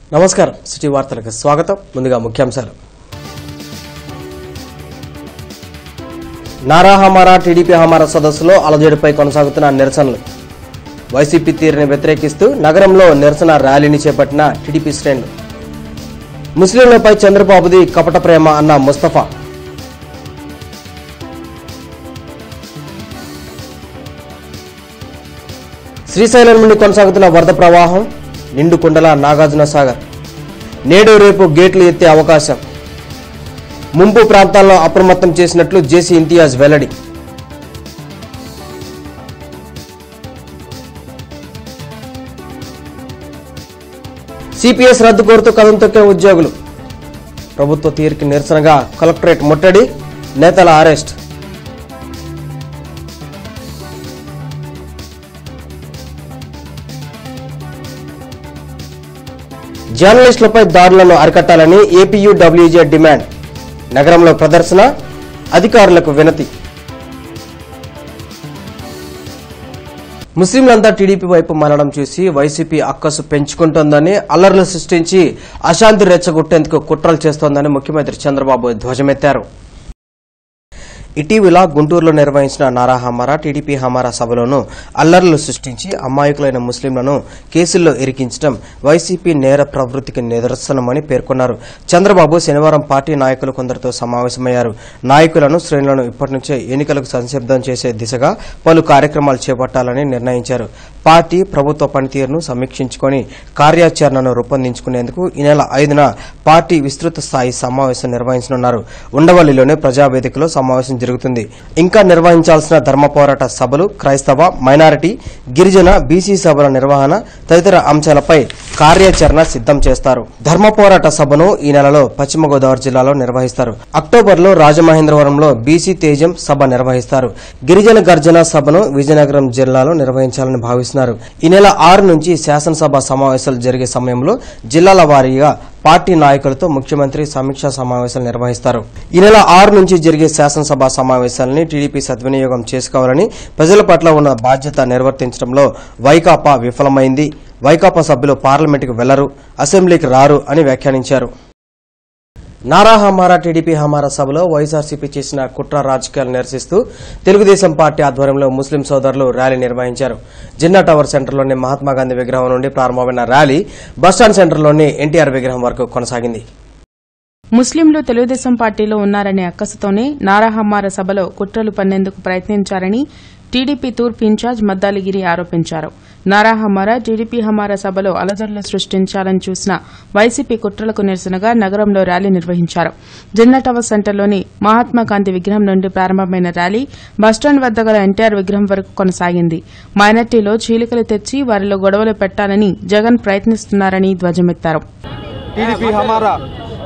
నమస్కారం సిటీ వార్తలకు స్వాగతం ముందుగా ముఖ్యాంశాలు నారా హమారా టీడీపీ హమారా సదస్సులో అలజడిపై కొనసాగుతున్న నిరసనలు వైసీపీ తీరుని వ్యతిరేకిస్తూ నగరంలో నిరసన ర్యాలీని చేపట్టిన టీడీపీ శ్రేణులు ముస్లింలపై చంద్రబాబుది కపట ప్రేమ అన్న ముస్తఫా శ్రీశైలం నుండి కొనసాగుతున్న వరద ప్రవాహం నిండు కుండల నాగార్జున సాగర్ నేడు రేపు గేట్లు ఎత్తే అవకాశం ముంపు ప్రాంతాల్లో అప్రమత్తం చేసినట్లు జేసీ ఇంతియాజ్ వెల్లడి సిపిఎస్ రద్దు కోరుతూ కథం తొక్కిన ఉద్యోగులు ప్రభుత్వ తీరుకి నిరసనగా కలెక్టరేట్ ముట్టడి నేతల అరెస్ట్ జర్నలిస్టులపై దాడులను అరికట్టాలని ఏపీయూడబ్ల్యూజే డిమాండ్ నగరంలో ప్రదర్శన అధికారులకు వినతి ముస్లింలంతా టీడీపీ వైపు మరలడం చూసి వైసీపీ అక్కసు పెంచుకుంటోందని అల్లర్లు సృష్టించి అశాంతి రెచ్చగొట్టేందుకు కుట్రలు చేస్తోందని ముఖ్యమంత్రి చంద్రబాబు ధ్వజమెత్తారు ఇటీవల గుంటూరులో నిర్వహించిన నారా హమారా టీడీపీ హమారా సభలోనూ అల్లర్లు సృష్టించి అమాయకులైన ముస్లింలను కేసుల్లో ఇరికించడం వైసీపీ నేర ప్రవృత్తికి నిదర్శనమని పేర్కొన్నారు చంద్రబాబు శనివారం పార్టీ నాయకులు కొందరితో సమావేశమయ్యారు నాయకులను శ్రేణులను ఇప్పటి నుంచే ఎన్నికలకు సంసిద్ధం చేసే దిశగా పలు కార్యక్రమాలు చేపట్టాలని నిర్ణయించారు పార్టీ ప్రభుత్వ పనితీరును సమీక్షించుకొని కార్యాచరణను రూపొందించుకునేందుకు ఈ నెల ఐదున పార్టీ విస్తృత స్థాయి సమావేశం నిర్వహించనున్నారు ఉండవల్లిలోనే ప్రజావేదికలో సమావేశం జరుగుతుంది ఇంకా నిర్వహించాల్సిన ధర్మ పోరాట సభలు క్రైస్తవ మైనారిటీ గిరిజన బీసీ సభల నిర్వహణ తదితర అంశాలపై కార్యాచరణ సిద్ధం చేస్తారు ధర్మ పోరాట సభను ఈ నెలలో పశ్చిమ గోదావరి జిల్లాలో నిర్వహిస్తారు అక్టోబర్లో రాజమహేంద్రవరంలో బీసీ తేజం సభ నిర్వహిస్తారు గిరిజన గర్జన సభను విజయనగరం జిల్లాలో నిర్వహించాలని భావిస్తున్నారు ఈ నెల ఆరు నుంచి శాసనసభ సమావేశాలు జరిగే సమయంలో జిల్లాల వారీగా పార్టీ నాయకులతో ముఖ్యమంత్రి సమీక్షా సమావేశాలు నిర్వహిస్తారు ఈ నెల ఆరు నుంచి జరిగే శాసనసభ సమావేశాలని టీడీపీ సద్వినియోగం చేసుకోవాలని ప్రజల పట్ల ఉన్న బాధ్యత నిర్వర్తించడంలో వైకాపా విఫలమైంది వైకాపా సభ్యులు పార్లమెంటుకు వెళ్లరు అసెంబ్లీకి రారు అని వ్యాఖ్యానించారు నారా హమారా టీడీపీ హమారా సభలో వైఎస్ఆర్సీపీ చేసిన కుట్ర రాజకీయాలు నిరసిస్తూ తెలుగుదేశం పార్టీ ఆధ్వర్యంలో ముస్లిం సోదరులు ర్యాలీ నిర్వహించారు జిన్నా టవర్ సెంటర్లోని మహాత్మాగాంధీ విగ్రహం నుండి ప్రారంభమైన ర్యాలీ బస్టాండ్ సెంటర్లోని ఎన్టీఆర్ విగ్రహం వరకు కొనసాగింది ముస్లింలు తెలుగుదేశం పార్టీలో ఉన్నారనే అక్కసుతోనే నారాహమ్మార సభలో కుట్రలు పన్నేందుకు ప్రయత్నించారని టీడీపీ తూర్పు ఇన్ఛార్జ్ మద్దాలిగిరి ఆరోపించారు నారాహమ్మార టీడీపీ హమార సభలో అలజడులు సృష్టించాలని చూసిన వైసీపీ కుట్రలకు నిరసనగా నగరంలో ర్యాలీ నిర్వహించారు జిన్నా టవర్ సెంటర్లోని మహాత్మాగాంధీ విగ్రహం నుండి ప్రారంభమైన ర్యాలీ బస్టాండ్ వద్ద గల ఎన్టీఆర్ విగ్రహం వరకు కొనసాగింది మైనార్టీలో చీలికలు తెచ్చి వారిలో గొడవలు పెట్టాలని జగన్ ప్రయత్నిస్తున్నారని ధ్వజమెత్తారు టీడీపీ హమారా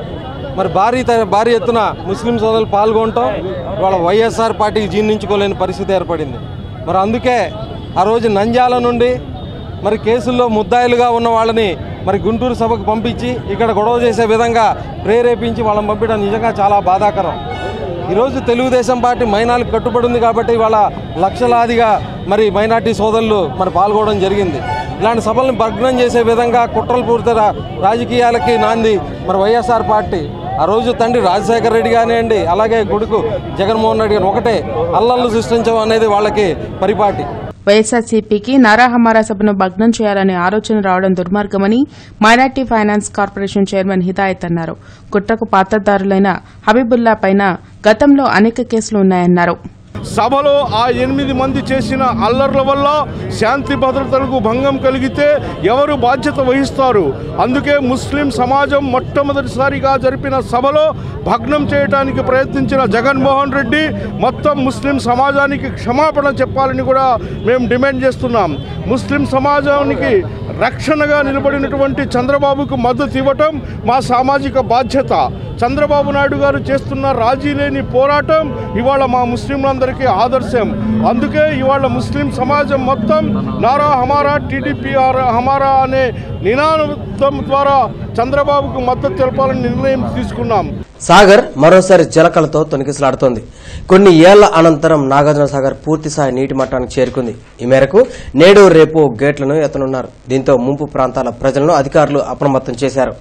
మరి భారీ త- భారీ ఎత్తున ముస్లిం సోదరులు పాల్గొనటం వాళ్ళ వైఎస్ఆర్ పార్టీకి జీర్ణించుకోలేని పరిస్థితి ఏర్పడింది మరి అందుకే ఆ రోజు నంద్యాల నుండి మరి కేసుల్లో ముద్దాయిలుగా ఉన్న వాళ్ళని మరి గుంటూరు సభకు పంపించి ఇక్కడ గొడవ చేసే విధంగా ప్రేరేపించి వాళ్ళని పంపించడం నిజంగా చాలా బాధాకరం ఈరోజు తెలుగుదేశం పార్టీ మైనాలకు కట్టుబడి ఉంది కాబట్టి ఇవాళ లక్షలాదిగా మరి మైనార్టీ సోదరులు మరి పాల్గొనడం జరిగింది ఇలాంటి సభలను భగ్నం చేసే విధంగా కుట్రలు పూర్తి రా- రాజకీయాలకి నాంది మరి వైఎస్ఆర్ పార్టీ ఆ రోజు తండ్రి రాజశేఖర రెడ్డి కానివ్వండి అలాగే కొడుకు జగన్మోహన్ రెడ్డి గారు ఒకటే అల్లర్లు సృష్టించడం అనేది వాళ్ళకి పరిపాటి వైఎస్ఆర్సీపీకి నారాహమారా సభను భగ్నం చేయాలనే ఆలోచన రావడం దుర్మార్గమని minority finance corporation chairman Hidayat అన్నారు కుట్రకు పాత్రదారులైన హబీబుల్లా పైన గతంలో అనేక కేసులు ఉన్నాయన్నారు సభలో ఆ ఎనిమిది మంది చేసిన అల్లర్ల వల్ల శాంతి భద్రతలకు భంగం కలిగితే ఎవరు బాధ్యత వహిస్తారు అందుకే ముస్లిం సమాజం మొట్టమొదటిసారిగా జరిపిన సభలో భగ్నం చేయడానికి ప్రయత్నించిన జగన్మోహన్ రెడ్డి మొత్తం ముస్లిం సమాజానికి క్షమాపణ చెప్పాలని కూడా మేము డిమాండ్ చేస్తున్నాం ముస్లిం సమాజానికి రక్షణగా నిలబడినటువంటి చంద్రబాబుకు మద్దతు ఇవ్వటం మా సామాజిక బాధ్యత చంద్రబాబు నాయుడు గారు చేస్తున్న రాజీ లేని పోరాటం ఇవాళ మా ముస్లింలందరికీ ఆదర్శం అందుకే ఇవాళ ముస్లిం సమాజం మొత్తం నారా హమారా టీడీపీ హమారా అనే నినాదం ద్వారా చంద్రబాబుకు మద్దతు తెలపాలని నిర్ణయం తీసుకున్నాం సాగర్ మరోసారి జలకలతో తొనికిసలాడుతోంది కొన్ని ఏళ్ల అనంతరం నాగార్జున సాగర్ పూర్తి స్థాయి నీటి మట్టానికి చేరుకుంది ఈ మేరకు నేడు రేపు గేట్లను ఎత్తనున్నారు దీంతో ముంపు ప్రాంతాల ప్రజలను అధికారులు అప్రమత్తం చేశారు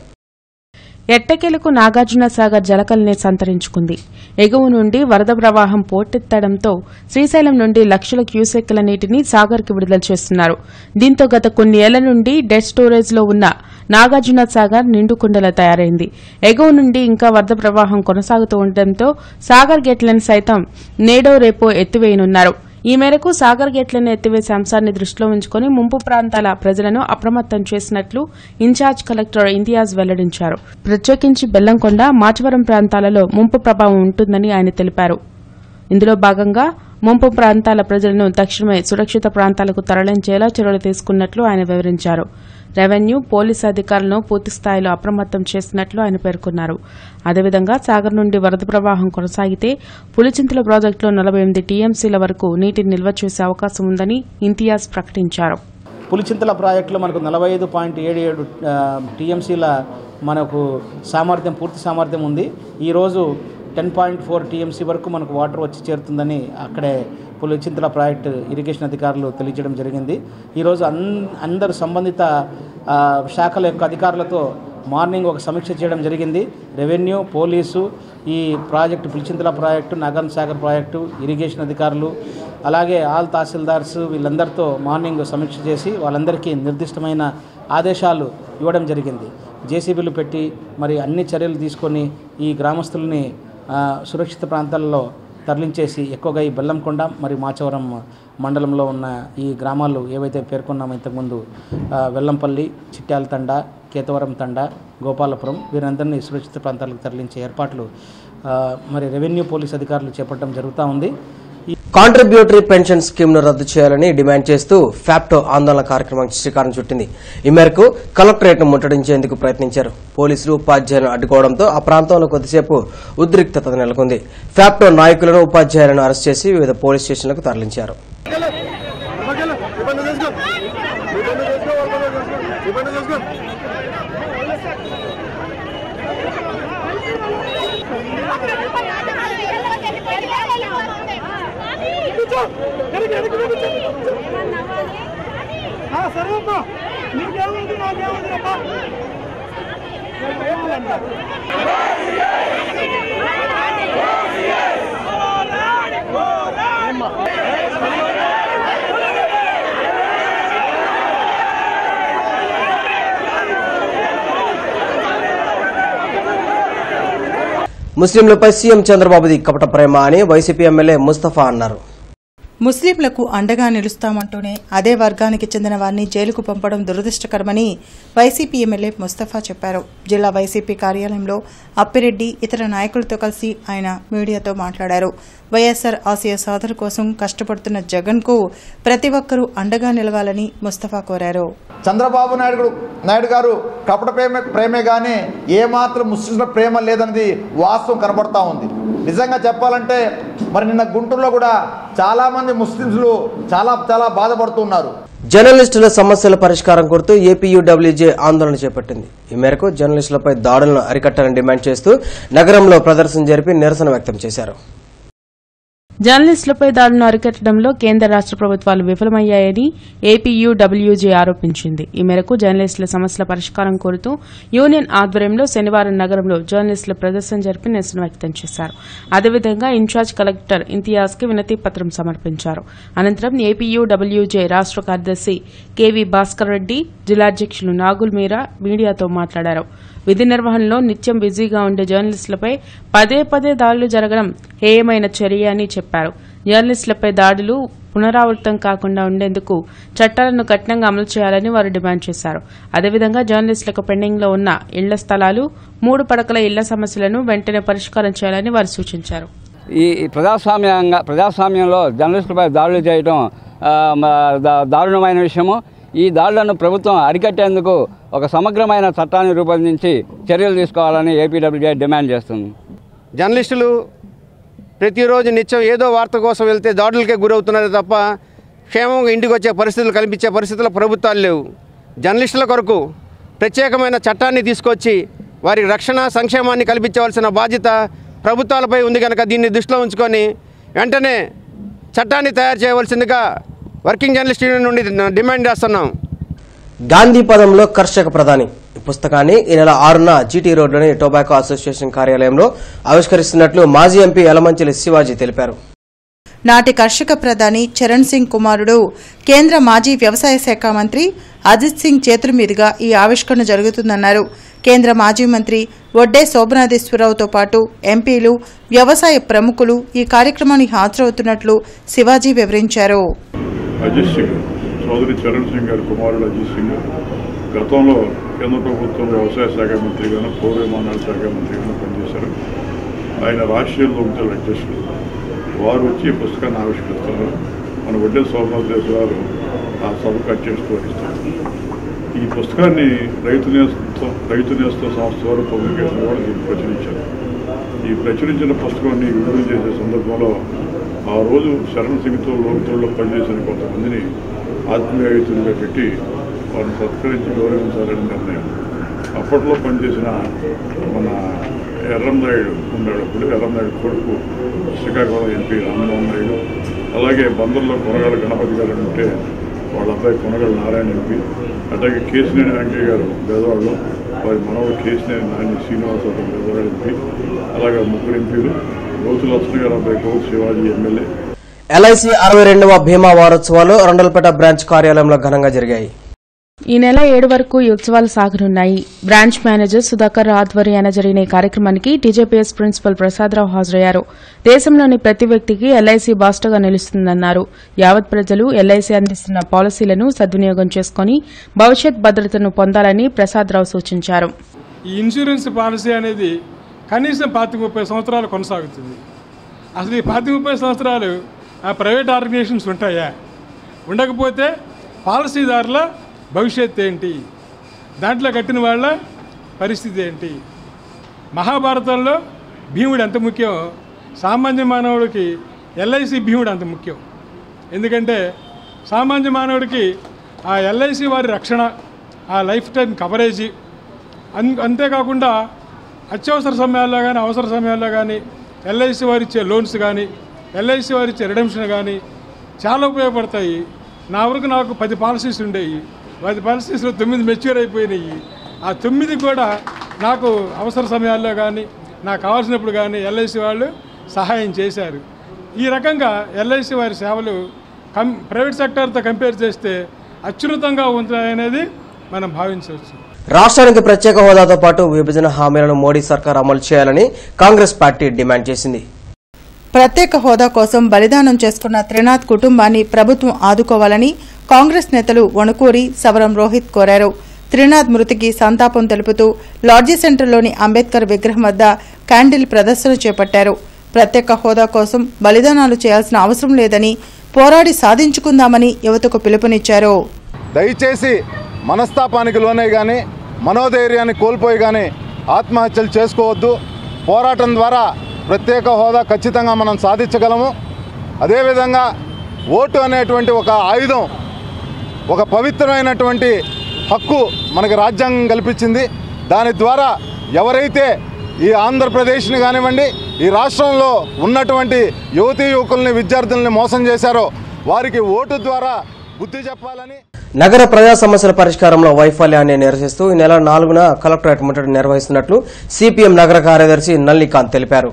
ఎట్టకేలకు నాగార్జున సాగర్ జలకల్ని సంతరించుకుంది ఎగువ నుండి వరద ప్రవాహం పోటెత్తడంతో శ్రీశైలం నుండి లక్షల క్యూసెక్కుల నీటిని సాగర్కి విడుదల చేస్తున్నారు దీంతో గత కొన్ని ఏళ్ల నుండి డెడ్ స్టోరేజ్లో ఉన్న నాగార్జున సాగర్ నిండుకుండలా తయారైంది ఎగువ నుండి ఇంకా వరద ప్రవాహం కొనసాగుతూ ఉండటంతో సాగర్ గేట్లను సైతం నేడో రేపో ఎత్తివేయనున్నారు ఈ మేరకు సాగర్ గేట్లను ఎత్తివేసే అంశాన్ని దృష్టిలో ఉంచుకుని ముంపు ప్రాంతాల ప్రజలను అప్రమత్తం చేసినట్లు ఇన్ఛార్జ్ కలెక్టర్ ఇంతియాజ్ వెల్లడించారు ప్రత్యేకించి బెల్లంకొండ మాచవరం ప్రాంతాలలో ముంపు ప్రభావం ఉంటుందని ఆయన తెలిపారు ఇందులో భాగంగా ముంపు ప్రాంతాల ప్రజలను తక్షణమే సురక్షిత ప్రాంతాలకు తరలించేలా చర్యలు తీసుకున్నట్లు ఆయన వివరించారు రెవెన్యూ పోలీసు అధికారులను పూర్తిస్థాయిలో అప్రమత్తం చేసినట్లు ఆయన పేర్కొన్నారు అదేవిధంగా సాగర్ నుండి వరద ప్రవాహం కొనసాగితే పులిచింతల ప్రాజెక్టులో నలభై ఎనిమిది టీఎంసీల వరకు నీటిని నిల్వ చేసే అవకాశం ఉందని ఇంతియాజ్ ప్రకటించారు పులిచింతల ప్రాజెక్టులో మనకు నలభై ఐదు పాయింట్ ఏడు ఏడు టీఎంసీల మనకు సామర్థ్యం పూర్తి సామర్థ్యం ఉంది ఈరోజు టెన్ పాయింట్ ఫోర్ టీఎంసీ వరకు మనకు వాటర్ వచ్చి చేరుతుందని అక్కడే పులిచింతల ప్రాజెక్టు ఇరిగేషన్ అధికారులు తెలియజేయడం జరిగింది ఈరోజు అన్ అందరు సంబంధిత ఆ, శాఖల యొక్క అధికారులతో మార్నింగ్ ఒక సమీక్ష చేయడం జరిగింది రెవెన్యూ పోలీసు ఈ ప్రాజెక్టు పులిచింతల ప్రాజెక్టు నగన్ సాగర్ ప్రాజెక్టు ఇరిగేషన్ అధికారులు అలాగే ఆల్ తహసీల్దార్స్ వీళ్ళందరితో మార్నింగ్ సమీక్ష చేసి వాళ్ళందరికీ నిర్దిష్టమైన ఆదేశాలు ఇవ్వడం జరిగింది జేసీబీలు పెట్టి మరి అన్ని చర్యలు తీసుకొని ఈ గ్రామస్తుల్ని ఆ, సురక్షిత ప్రాంతాల్లో తరలించేసి ఎక్కువగా ఈ బెల్లంకొండ మరియు మాచవరం మండలంలో ఉన్న ఈ గ్రామాలు ఏవైతే పేర్కొన్నామో ఇంతకుముందు ఆ, వెల్లంపల్లి చిట్యాల తండ కేతవరం తండ గోపాలపురం వీరందరినీ సురక్షిత ప్రాంతాలకు తరలించే ఏర్పాట్లు ఆ, మరి రెవెన్యూ పోలీస్ అధికారులు చేపట్టడం జరుగుతూ ఉంది కాంట్రిబ్యూటరీ పెన్షన్ స్కీమ్ ను రద్దు చేయాలని డిమాండ్ చేస్తూ ఫ్యాప్టో ఆందోళన కార్యక్రమానికి శ్రీకారం చుట్టింది ఈ మేరకు కలెక్టరేట్ ను ముట్టడించేందుకు ప్రయత్నించారు పోలీసులు ఉపాధ్యాయులను అడ్డుకోవడంతో ఆ ప్రాంతంలో కొద్దిసేపు ఉద్రిక్తత నెలకొంది ఫ్యాప్టో నాయకులను ఉపాధ్యాయులను అరెస్ట్ చేసి వివిధ పోలీస్ స్టేషన్లకు తరలించారు ముస్లింలపై సీఎం చంద్రబాబుది కపట ప్రేమ అని వైసీపీ ఎమ్మెల్యే ముస్తఫా అన్నారు ముస్లింలకు అండగా నిలుస్తామంటూనే అదే వర్గానికి చెందిన వారిని జైలుకు పంపడం దురదృష్టకరమని వైసీపీ ఎమ్మెల్యే ముస్తఫా చెప్పారు జిల్లా వైసీపీ కార్యాలయంలో అప్పిరెడ్డి ఇతర నాయకులతో కలిసి ఆయన మీడియాతో మాట్లాడారు వైఎస్సార్ ఆశయ సాధన కోసం కష్టపడుతున్న జగన్కు ప్రతి ఒక్కరూ అండగా నిలవాలని ముస్తఫా కోరారు చంద్రబాబు నాయుడు నాయుడు గారు కపట ప్రేమ ప్రేమే కానీ ఏమాత్రం ముస్లింల ప్రేమ లేదన్నది వాస్తవం కనబడతా ఉంది నిజంగా చెప్పాలంటే మరి నిన్న గుంటూరులో కూడా చాలామంది ముస్లింలు చాలా చాలా బాధపడుతున్నారు జర్నలిస్టుల సమస్యల పరిష్కారం కోరుతూ ఏపీయూడబ్ల్యూజే ఆందోళన చేపట్టింది ఈ మేరకు జర్నలిస్టులపై దాడులను అరికట్టాలని డిమాండ్ చేస్తూ నగరంలో ప్రదర్శన జరిపి నిరసన వ్యక్తం చేశారు జర్నలిస్టులపై దాడులను అరికట్టడంలో కేంద్ర రాష్ట ప్రభుత్వాలు విఫలమయ్యాయని ఏపీయూడబ్ల్యూజే ఆరోపించింది ఈ మేరకు జర్నలిస్టుల సమస్యల పరిష్కారం కోరుతూ యూనియన్ ఆధ్వర్యంలో శనివారం నగరంలో జర్నలిస్టుల ప్రదర్శన జరిపి నిరసన వ్యక్తం చేశారు అదేవిధంగా ఇన్ఛార్జ్ కలెక్టర్ ఇంతియాజ్ కి వినతి పత్రం సమర్పించారు అనంతరం ఏపీయూడబ్ల్యూజే రాష్ట కార్యదర్శి కెవి భాస్కర్ రెడ్డి జిల్లాధ్యక్షులు నాగుల్ మీరా మీడియాతో మాట్లాడారు విధి నిర్వహణలో నిత్యం బిజీగా ఉండే జర్నలిస్టులపై పదే పదే దాడులు జరగడం హేయమైన చర్య అని చెప్పారు జర్నలిస్టులపై దాడులు పునరావృతం కాకుండా ఉండేందుకు చట్టాలను కఠినంగా అమలు చేయాలని వారు డిమాండ్ చేశారు అదేవిధంగా జర్నలిస్టులకు పెండింగ్లో ఉన్న ఇళ్ల స్థలాలు మూడు పడకల ఇళ్ల సమస్యలను వెంటనే పరిష్కారం చేయాలని వారు సూచించారు ఈ ఈ ప్రజాస్వామ్యంగా ప్రజాస్వామ్యంలో జర్నలిస్టులపై దాడులు చేయడం ఆ, మ- దా- దారుణమైన విషయము ఈ దాడులను ప్రభుత్వం అరికట్టేందుకు ఒక సమగ్రమైన చట్టాన్ని రూపొందించి చర్యలు తీసుకోవాలని ఏపీడబ్ల్యూజే డిమాండ్ చేస్తుంది జర్నలిస్టులు ప్రతిరోజు నిత్యం ఏదో వార్త కోసం వెళ్తే దాడులకే గురవుతున్నారే తప్ప క్షేమంగా ఇంటికి వచ్చే పరిస్థితులు కల్పించే పరిస్థితుల్లో ప్రభుత్వాలు లేవు జర్నలిస్టుల కొరకు ప్రత్యేకమైన చట్టాన్ని తీసుకొచ్చి వారికి రక్షణ సంక్షేమాన్ని కల్పించవలసిన బాధ్యత ప్రభుత్వాలపై ఉంది కనుక దీన్ని దృష్టిలో ఉంచుకొని వెంటనే చట్టాన్ని తయారు చేయవలసిందిగా వర్కింగ్ జర్నలిస్ట్ యూనియన్ నుండి డిమాండ్ చేస్తున్నాం గాంధీ పదంలో కర్షక ప్రధాని ఈ పుస్తకాన్ని ఈ నెల ఆరున జీటీ రోడ్లోని టొబాకో అసోసియేషన్ కార్యాలయంలో ఆవిష్కరిస్తున్నట్లు మాజీ ఎంపీ యలమంచిలి శివాజీ తెలిపారు నాటి కర్షక ప్రధాని చరణ్ సింగ్ కుమారుడు కేంద్ర మాజీ వ్యవసాయ శాఖ మంత్రి అజిత్ సింగ్ చేతుల మీదుగా ఈ ఆవిష్కరణ జరుగుతుందన్నారు కేంద్ర మాజీ మంత్రి వడ్డే శోభనాథేశ్వరరావుతో పాటు ఎంపీలు వ్యవసాయ ప్రముఖులు ఈ కార్యక్రమానికి హాజరవుతున్నట్లు శివాజీ వివరించారు అజిత్ సింగ్ చౌదరి చరణ్ సింగ్ గారి కుమారుడు అజిత్ సింగ్ గతంలో కేంద్ర ప్రభుత్వం వ్యవసాయ శాఖ మంత్రిగాను పౌర విమానాల శాఖ మంత్రిగాను పనిచేశారు ఆయన రాష్ట్రీయ లోక్దళ అధ్యక్షుడు వారు వచ్చి ఈ పుస్తకాన్ని ఆవిష్కరిస్తారు మన వడ్డే సోమనాథేశ్వరారు ఆ సభకు అధ్యక్షత వహిస్తారు ఈ పుస్తకాన్ని రైతు నేస్తం రైతు నేస్తం సంస్థ వారు పబ్లికేషన్ కూడా దీన్ని ప్రచురించారు ఈ ప్రచురించిన పుస్తకాన్ని విడుదల చేసే సందర్భంలో ఆ రోజు శరణ్ సింగ్తో లోక్దళలో పనిచేసిన కొంతమందిని ఆత్మీయుతులుగా పెట్టి వారిని సత్కరించి గౌరవించాలని నిర్ణయం అప్పట్లో పనిచేసిన మన ఎర్రంనాయుడు ఉన్నాడు అప్పుడు ఎర్రంనాయుడు కొడుకు శ్రీకాకుళం ఎంపీ రామ్మోహన్ నాయుడు అలాగే బందర్లో కొనగాల గణపతి గారు ఉంటే వాళ్ళ అబ్బాయి కొనగల నారాయణ ఎంపీ అట్లాగే కేసినేని వెంకయ్య గారు పేదవాళ్ళు వారి మనవడు కేసినేని నాని శ్రీనివాసరావు పేదవాడు ఎంపీ అలాగే ముగ్గురు ఎంపీలు గౌతు లక్ష్మణ్ గారు అబ్బాయి గౌతు శివాజీ ఎమ్మెల్యే ఎల్ఐసి అరవై రెండవ భీమా వారోత్సవాలు రెండలపేట బ్రాంచ్ కార్యాలయంలో ఘనంగా జరిగాయి ఈ నెల ఏడు వరకు ఈ ఉత్సవాలు సాగనున్నాయి బ్రాంచ్ మేనేజర్ సుధాకర్ ఆధ్వర్యాన జరిగిన ఈ కార్యక్రమానికి టీజేపీఎస్ ప్రిన్సిపల్ ప్రసాదరావు హాజరయ్యారు దేశంలోని ప్రతి వ్యక్తికి ఎల్ఐసి బాస్టగా నిలుస్తుందన్నారు యావత్ ప్రజలు ఎల్ఐసి అందిస్తున్న పాలసీలను సద్వినియోగం చేసుకుని భవిష్యత్ భద్రతను పొందాలని ప్రసాదరావు సూచించారు ఈ ఇన్సూరెన్స్ పాలసీ అనేది కనీసం పాతిక ముప్పై సంవత్సరాలు కొనసాగుతుంది అసలు ఈ పాతిక ముప్పై సంవత్సరాలు ఆ ప్రైవేట్ ఆర్గనైజేషన్స్ ఉంటాయా ఉండకపోతే పాలసీదారుల భవిష్యత్ ఏంటి దాంట్లో కట్టిన వాళ్ళ పరిస్థితి ఏంటి మహాభారతంలో భీముడు ఎంత ముఖ్యం సామాన్య మానవుడికి ఎల్ఐసి భీముడు అంత ముఖ్యం ఎందుకంటే సామాన్య మానవుడికి ఆ ఎల్ఐసి వారి రక్షణ ఆ లైఫ్ టైం కవరేజీ అన్ అంతేకాకుండా అత్యవసర సమయాల్లో కానీ అవసర సమయాల్లో కానీ ఎల్ఐసి వారు ఇచ్చే లోన్స్ కానీ ఎల్ఐసి వారు ఇచ్చే రిడమ్షన్ కానీ చాలా ఉపయోగపడతాయి నా వరకు నాకు పది పాలసీస్ ఉండేవి పది పాలసీస్లో తొమ్మిది మెచ్యూర్ అయిపోయినాయి ఆ తొమ్మిది కూడా నాకు అవసర సమయాల్లో కానీ నాకు కావాల్సినప్పుడు కానీ ఎల్ఐసి వాళ్ళు సహాయం చేశారు ఈ రకంగా ఎల్ఐసి వారి సేవలు కం ప్రైవేట్ సెక్టార్తో కంపేర్ చేస్తే అత్యున్నతంగా ఉంటాయనేది మనం భావించవచ్చు రాష్ట్రానికి ప్రత్యేక హోదాతో పాటు విభజన హామీలను మోడీ సర్కార్ అమలు చేయాలని కాంగ్రెస్ పార్టీ డిమాండ్ చేసింది ప్రత్యేక హోదా కోసం బలిదానం చేసుకున్న త్రినాథ్ కుటుంబాన్ని ప్రభుత్వం ఆదుకోవాలని కాంగ్రెస్ నేతలు వణుకూరి సవరం రోహిత్ కోరారు త్రినాథ్ మృతికి సంతాపం తెలుపుతూ లాడ్జీ సెంటర్లోని అంబేద్కర్ విగ్రహం వద్ద క్యాండిల్ ప్రదర్శన చేపట్టారు ప్రత్యేక హోదా కోసం బలిదానాలు చేయాల్సిన అవసరం లేదని పోరాడి సాధించుకుందామని యువతకు పిలుపునిచ్చారు దయచేసి మనస్తాపానికి లోనే కానీ మనోధైర్యాన్ని కోల్పోయి కానీ ఆత్మహత్యలు చేసుకోవద్దు పోరాటం ద్వారా ప్రత్యేక హోదా ఖచ్చితంగా మనం సాధించగలము అదేవిధంగా ఓటు అనేటువంటి ఒక ఆయుధం ఒక పవిత్రమైనటువంటి హక్కు మనకి రాజ్యాంగం కల్పించింది దాని ద్వారా ఎవరైతే ఈ ఆంధ్రప్రదేశ్ని కానివ్వండి ఈ రాష్ట్రంలో ఉన్నటువంటి యువతీ యువకుల్ని విద్యార్థుల్ని మోసం చేశారో వారికి ఓటు ద్వారా బుద్ధి చెప్పాలని నగర ప్రజా సమస్యల పరిష్కారంలో వైఫల్యాన్ని నిరసిస్తూ ఈ నెల నాలుగున కలెక్టరేట్ ముట్టడి నిర్వహిస్తున్నట్లు సిపిఎం నగర కార్యదర్శి నల్లికాంత్ తెలిపారు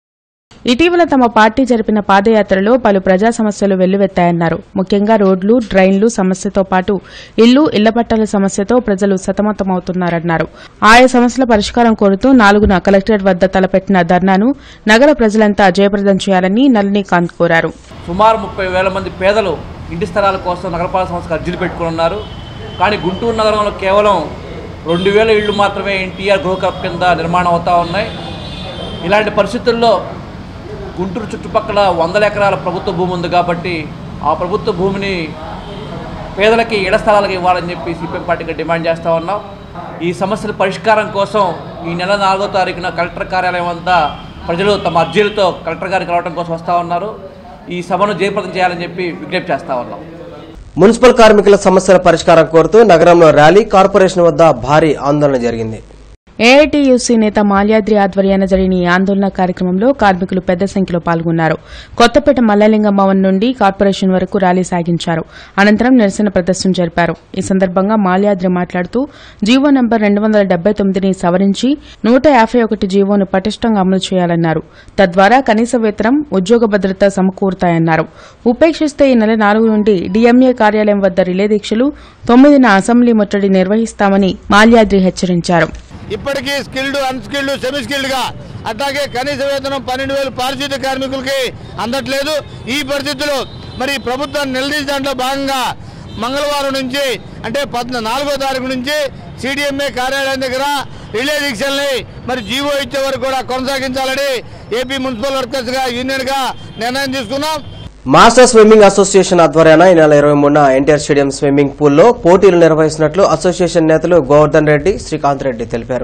ఇటీవల తమ పార్టీ జరిపిన పాదయాత్రలో పలు ప్రజా సమస్యలు వెల్లువెత్తాయన్నారు ముఖ్యంగా రోడ్లు డ్రైన్లు సమస్యతో పాటు ఇల్లు ఇళ్ల పట్టాల సమస్యతో ప్రజలు సతమతమవుతున్నారన్నారు ఆయా సమస్యల పరిష్కారం కోరుతూ నాలుగున కలెక్టరేట్ వద్ద తలపెట్టిన ధర్నాను నగర ప్రజలంతా జయప్రదం చేయాలని నళినీకాంత్ కోరారు సుమారు ముప్పై వేల మంది పేదలు ఇంటి స్థలాల కోసం నగరపాలక సంస్థకు అర్జీలు పెట్టుకుని ఉన్నారు కానీ గుంటూరు నగరంలో కేవలం రెండు వేల ఇళ్ళు మాత్రమే ఎన్టీఆర్ గృహ కప్ కింద నిర్మాణం అవుతూ ఉన్నాయి ఇలాంటి పరిస్థితుల్లో గుంటూరు చుట్టుపక్కల వందల ఎకరాల ప్రభుత్వ భూమి ఉంది కాబట్టి ఆ ప్రభుత్వ భూమిని పేదలకి ఇళ్ల స్థలాలకు ఇవ్వాలని చెప్పి సిపిఎం పార్టీగా డిమాండ్ చేస్తూ ఉన్నాం ఈ సమస్యల పరిష్కారం కోసం ఈ నెల నాలుగో తారీఖున కలెక్టర్ కార్యాలయం వద్ద ప్రజలు తమ అర్జీలతో కలెక్టర్ గారికి రావడం కోసం వస్తూ ఉన్నారు ఈ సభను జయప్రదం చేయాలని చెప్పి విజ్ఞప్తి చేస్తూ ఉన్నాం మున్సిపల్ కార్మికుల సమస్యల పరిష్కారం కోరుతూ నగరంలో ర్యాలీ కార్పొరేషన్ వద్ద భారీ ఆందోళన జరిగింది ఏఐటీయూసీ నేత మాల్యాద్రి ఆధ్వర్యాన జరిగిన ఈ ఆందోళన కార్యక్రమంలో కార్మికులు పెద్ద సంఖ్యలో పాల్గొన్నారు కొత్తపేట మల్లలింగం భవన్ నుండి కార్పొరేషన్ వరకు ర్యాలీ సాగించారు అనంతరం నిరసన ప్రదర్శన జరిపారు ఈ సందర్భంగా మాల్యాద్రి మాట్లాడుతూ జీవో నంబర్ రెండు వందల డెబ్బై తొమ్మిదిని సవరించి నూట యాభై ఒకటి జీవోను పటిష్టంగా అమలు చేయాలన్నారు తద్వారా కనీస వేతనం ఉద్యోగ భద్రత సమకూరుతాయన్నారు ఉపేక్షిస్తే ఈ నెల నాలుగు నుండి డీఎంఏ కార్యాలయం వద్ద రిలే దీక్షలు తొమ్మిదిన అసెంబ్లీ ముట్టడి నిర్వహిస్తామని మాల్యాద్రి హెచ్చరించారు ఇప్పటికీ స్కిల్డ్ అన్స్కిల్డ్ సెమీ స్కిల్డ్గా అట్లాగే కనీస వేతనం పన్నెండు వేలు పారిశుద్ధ్య కార్మికులకి అందట్లేదు ఈ పరిస్థితుల్లో మరి ప్రభుత్వాన్ని నిలదీసే దాంట్లో భాగంగా మంగళవారం నుంచి అంటే పద్నా నాలుగో తారీఖు నుంచి సిడిఎంఏ కార్యాలయం దగ్గర రిలే దీక్షల్ని మరి జీవో ఇచ్చే వరకు కూడా కొనసాగించాలని ఏపీ మున్సిపల్ వర్కర్స్గా యూనియన్గా నిర్ణయం తీసుకున్నాం మాస్టర్ స్విమ్మింగ్ అసోసియేషన్ ఆధ్వర్యాన ఈ నెల ఇరవై మూడున ఎన్టీఆర్ స్టేడియం స్విమ్మింగ్ పూల్లో పోటీలు నిర్వహిస్తున్నట్లు అసోసియేషన్ నేతలు గోవర్ధన్ రెడ్డి శ్రీకాంత్ రెడ్డి తెలిపారు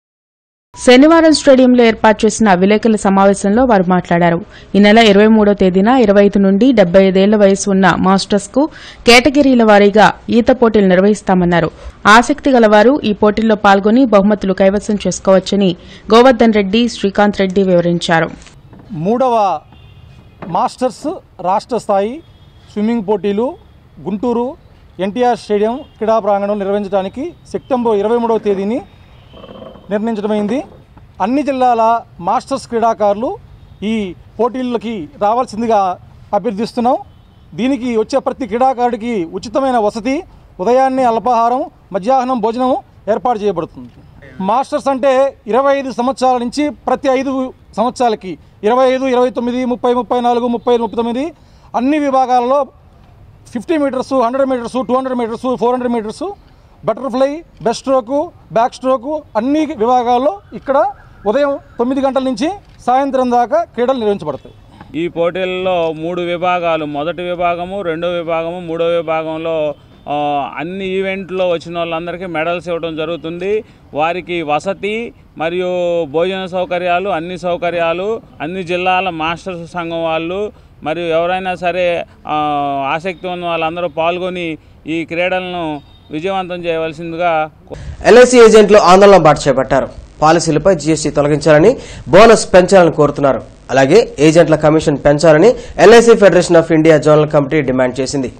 శనివారం స్టేడియంలో ఏర్పాటు చేసిన విలేకరుల సమావేశంలో వారు మాట్లాడారు ఈ నెల ఇరవై మూడో తేదీన ఇరవై ఐదు నుండి డెబ్బై ఐదేళ్ల వయసు ఉన్న మాస్టర్స్ కు కేటగిరీల వారీగా ఈత పోటీలు నిర్వహిస్తామన్నారు ఆసక్తి గలవారు ఈ పోటీల్లో పాల్గొని బహుమతులు కైవసం చేసుకోవచ్చని గోవర్ధన్ రెడ్డి శ్రీకాంత్ రెడ్డి వివరించారు మూడవ మాస్టర్స్ రాష్ట్ర స్థాయి స్విమ్మింగ్ పోటీలు గుంటూరు ఎన్టీఆర్ స్టేడియం క్రీడా ప్రాంగణం నిర్వహించడానికి సెప్టెంబర్ ఇరవై మూడవ తేదీని నిర్ణయించడమైంది అన్ని జిల్లాల మాస్టర్స్ క్రీడాకారులు ఈ పోటీలకి రావాల్సిందిగా అభ్యర్థిస్తున్నాం దీనికి వచ్చే ప్రతి క్రీడాకారుడికి ఉచితమైన వసతి ఉదయాన్నే అల్పాహారం మధ్యాహ్నం భోజనం ఏర్పాటు చేయబడుతుంది మాస్టర్స్ అంటే ఇరవై ఐదు సంవత్సరాల నుంచి ప్రతి ఐదు సంవత్సరాలకి ఇరవై ఐదు ఇరవై తొమ్మిది ముప్పై ముప్పై నాలుగు ముప్పై ముప్పై తొమ్మిది అన్ని విభాగాలలో fifty metres hundred metres two hundred metres four hundred metres butterfly breast stroke back stroke అన్ని విభాగాల్లో ఇక్కడ ఉదయం తొమ్మిది గంటల నుంచి సాయంత్రం దాకా క్రీడలు నిర్వహించబడతాయి ఈ పోటీల్లో మూడు విభాగాలు మొదటి విభాగము రెండో విభాగము మూడో విభాగంలో ఆ, అన్ని ఈవెంట్లో వచ్చిన వాళ్ళందరికీ మెడల్స్ ఇవ్వడం జరుగుతుంది వారికి వసతి మరియు భోజన సౌకర్యాలు అన్ని సౌకర్యాలు అన్ని జిల్లాల మాస్టర్స్ సంఘం వాళ్ళు మరియు ఎవరైనా సరే ఆ, ఆసక్తి ఉన్న వాళ్ళందరూ పాల్గొని ఈ క్రీడలను విజయవంతం చేయవలసిందిగా ఎల్ఐసి ఏజెంట్లు ఆందోళన బాట చేపట్టారు పాలసీలపై జీఎస్టీ తొలగించాలని బోనస్ పెంచాలని కోరుతున్నారు అలాగే ఏజెంట్ల కమిషన్ పెంచాలని LIC Federation of India zonal committee demand చేసింది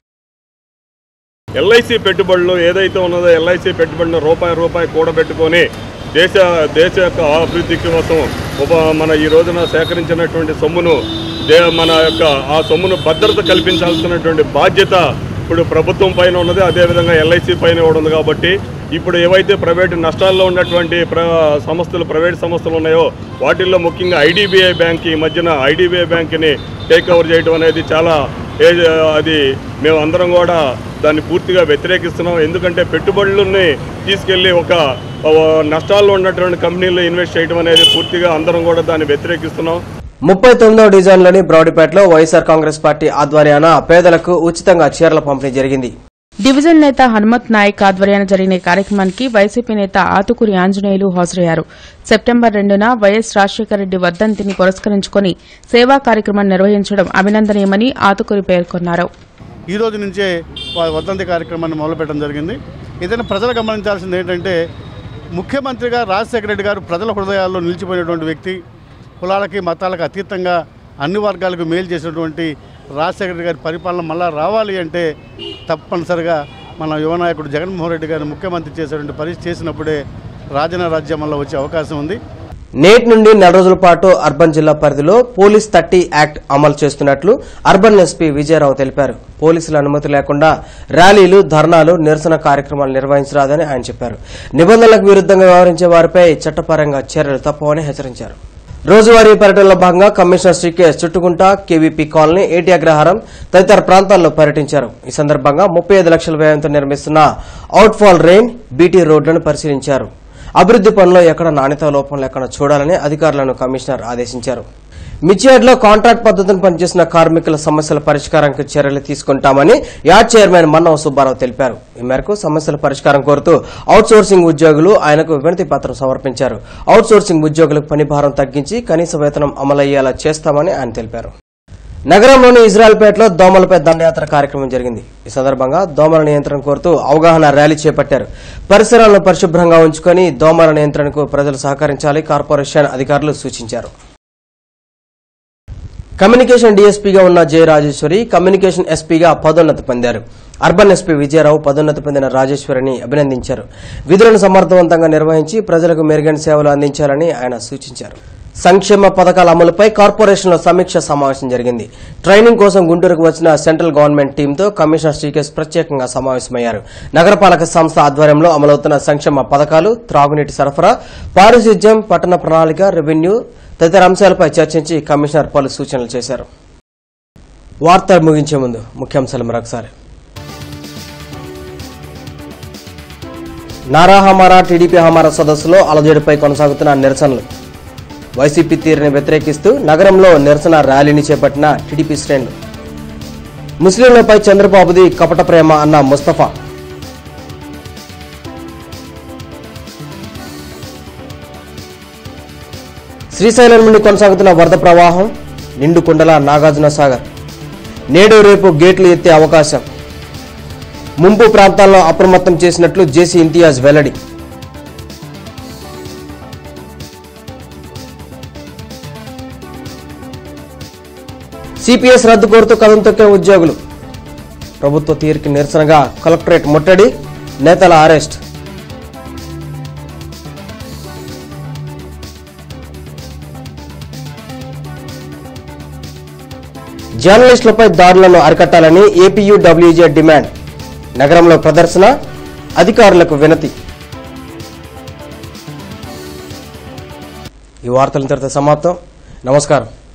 ఎల్ఐసి పెట్టుబడులు ఏదైతే ఉన్నదో ఎల్ఐసి పెట్టుబడిని రూపాయి రూపాయి కూడబెట్టుకొని దేశ దేశ యొక్క అభివృద్ధి కోసం ఉప మన ఈ రోజున సేకరించినటువంటి సొమ్మును దే మన యొక్క ఆ సొమ్మును భద్రత కల్పించాల్సినటువంటి బాధ్యత ఇప్పుడు ప్రభుత్వం పైన ఉన్నది అదేవిధంగా ఎల్ఐసి పైన కూడా ఉంది కాబట్టి ఇప్పుడు ఏవైతే ప్రైవేటు నష్టాల్లో ఉన్నటువంటి ప్ర సంస్థలు ప్రైవేట్ సంస్థలు ఉన్నాయో వాటిల్లో ముఖ్యంగా ఐడిబిఐ బ్యాంక్ ఈ మధ్యన ఐడిబిఐ బ్యాంక్ని టేక్ ఓవర్ చేయడం అనేది చాలా ఏ- అది మేము అందరం కూడా దాన్ని పూర్తిగా వ్యతిరేకిస్తున్నాం ఎందుకంటే పెట్టుబడులని తీసుకెళ్ళి ఒక ఆ, నష్టాల్లో ఉన్నటువంటి కంపెనీల్లో ఇన్వెస్ట్ చేయడం అనేది పూర్తిగా అందరం కూడా దాన్ని వ్యతిరేకిస్తున్నాం ముప్పై తొమ్మిదవ డివిజన్లోని బ్రౌడిపేటలో వైఎస్ఆర్ కాంగ్రెస్ పార్టీ ఆధ్వర్యాన పేదలకు ఉచితంగా చీరల పంపిణీ జరిగింది డివిజన్ నేత హనుమత్ నాయక్ ఆధ్వర్యాన జరిగిన ఈ కార్యక్రమానికి వైసీపీ నేత ఆతుకూరి ఆంజనేయులు హాజరయ్యారు సెప్టెంబర్ రెండున వైఎస్ రాజశేఖర రెడ్డి వర్ధంతిని పురస్కరించుకుని సేవా కార్యక్రమం నిర్వహించడం అభినందనీయమని ఆతుకూరి పేర్కొన్నారు ఈ రోజు నుంచే వా- వర్ధంతి కార్యక్రమాన్ని మొదలుపెట్టడం జరిగింది ఏదైనా ప్రజలు గమనించాల్సింది ఏంటంటే ముఖ్యమంత్రిగా రాజశేఖర రెడ్డి గారు ప్రజల హృదయాల్లో నిలిచిపోయినటువంటి వ్యక్తి కులాలకి మతాలకు అతీతంగా అన్ని వర్గాలకు మేలు చేసినటువంటి రాజశేఖర రెడ్డి గారి పరిపాలన మళ్ళా రావాలి అంటే తప్పనిసరిగా మన యువ నాయకుడు జగన్మోహన్ రెడ్డి గారిని ముఖ్యమంత్రి చేసేటువంటి పరిస్థితి చేసినప్పుడే రాజన రాజ్యం వల్ల వచ్చే అవకాశం ఉంది నేటి నుండి నెల రోజుల పాటు అర్బన్ జిల్లా పరిధిలో పోలీస్ థర్టీ యాక్ట్ అమలు చేస్తున్నట్లు అర్బన్ ఎస్పీ విజయరావు తెలిపారు పోలీసుల అనుమతి లేకుండా ర్యాలీలు ధర్నాలు నిరసన కార్యక్రమాలు నిర్వహించరాదని ఆయన చెప్పారు నిబంధనలకు విరుద్ధంగా వ్యవహరించే వారిపై చట్టపరంగా చర్యలు తప్పవని హెచ్చరించారు రోజువారీ పర్యటనలో భాగంగా కమిషనర్ శ్రీకే Chuttugunta KVP colony AT Agraharam తదితర ప్రాంతాల్లో పర్యటించారు ఈ సందర్భంగా ముప్పై ఐదు లక్షల వ్యయంతో నిర్మిస్తున్న అవుట్ ఫాల్ రెయిన్ బీటీ రోడ్లను పరిశీలించారు అభివృద్ది పనుల్లో ఎక్కడ నాణ్యత లోపం లేకుండా చూడాలని అధికారులను కమిషనర్ ఆదేశించారు మిర్చియాడ్లో కాంట్రాక్ట్ పద్ధతిని పనిచేసిన కార్మికుల సమస్యల పరిష్కారానికి చర్యలు తీసుకుంటామని యాడ్ చైర్మన్ మన్నవ సుబ్బారావు తెలిపారు ఈ మేరకు సమస్యల పరిష్కారం కోరుతూ అవుట్ సోర్సింగ్ ఉద్యోగులు ఆయనకు వినతి పత్రం సమర్పించారు అవుట్ సోర్సింగ్ ఉద్యోగులకు పని భారం తగ్గించి కనీస వేతనం అమలయ్యేలా చేస్తామని ఆయన తెలిపారు నగరంలోని ఇజ్రాయల్పేటలో దోమలపై దండయాత్ర కార్యక్రమం జరిగింది ఈ సందర్భంగా దోమల నియంత్రణ కోరుతూ అవగాహన ర్యాలీ చేపట్టారు పరిసరాలను పరిశుభ్రంగా ఉంచుకొని దోమల నియంత్రణకు ప్రజలు సహకరించాలి కార్పొరేషన్ అధికారులు సూచించారు కమ్యూనికేషన్ డీఎస్పీగా ఉన్న జె రాజేశ్వరి కమ్యూనికేషన్ ఎస్పీగా పదోన్నతి పొందారు అర్బన్ ఎస్పీ విజయరావు పదోన్నతి పొందిన రాజేశ్వరిని అభినందించారు విధులను సమర్థవంతంగా నిర్వహించి ప్రజలకు మెరుగైన సేవలు అందించాలని ఆయన సూచించారు సంక్షేమ పథకాల అమలుపై కార్పొరేషన్లో సమీక్ష సమావేశం జరిగింది ట్రైనింగ్ కోసం గుంటూరుకు వచ్చిన సెంట్రల్ గవర్నమెంట్ టీంతో కమిషనర్ శ్రీకేష్ ప్రత్యేకంగా సమావేశమయ్యారు నగరపాలక సంస్థ ఆధ్వర్యంలో అమలవుతున్న సంక్షేమ పథకాలు త్రాగునీటి సరఫరా పారిశుధ్యం పట్టణ ప్రణాళిక రెవెన్యూ తదితర అంశాలపై చర్చించి కమిషనర్ పలు సూచనలు చేశారు వార్తలు ముగించే ముందు ముఖ్యాంశాలు మరొకసారి నారా హమారా టీడీపీ హమారా సదస్సులో అలజడిపై కొనసాగుతున్న నిరసనలు వైసీపీ తీరుని వ్యతిరేకిస్తూ నగరంలో నిరసన ర్యాలీని చేపట్టిన టీడీపీ శ్రేణులు ముస్లింలపై చంద్రబాబుది కపట ప్రేమ అన్న ముస్తఫా శ్రీశైలం నుండి కొనసాగుతున్న వరద ప్రవాహం నిండు కుండల నాగార్జున సాగర్ నేడు రేపు గేట్లు ఎత్తే అవకాశం ముంపు ప్రాంతాల్లో అప్రమత్తం చేసినట్లు జేసీ ఇంతియాజ్ వెల్లడి సిపిఎస్ రద్దు కోరుతూ కథం తొక్కిన ఉద్యోగులు ప్రభుత్వ తీరుకి నిరసనగా కలెక్టరేట్ ముట్టడి నేతల అరెస్ట్ జర్నలిస్టులపై దాడులను అరికట్టాలని ఏపీయూడబ్ల్యూజే డిమాండ్ నగరంలో ప్రదర్శన అధికారులకు వినతి ఈ వార్తలు ఇంతటితో సమాప్తం నమస్కారం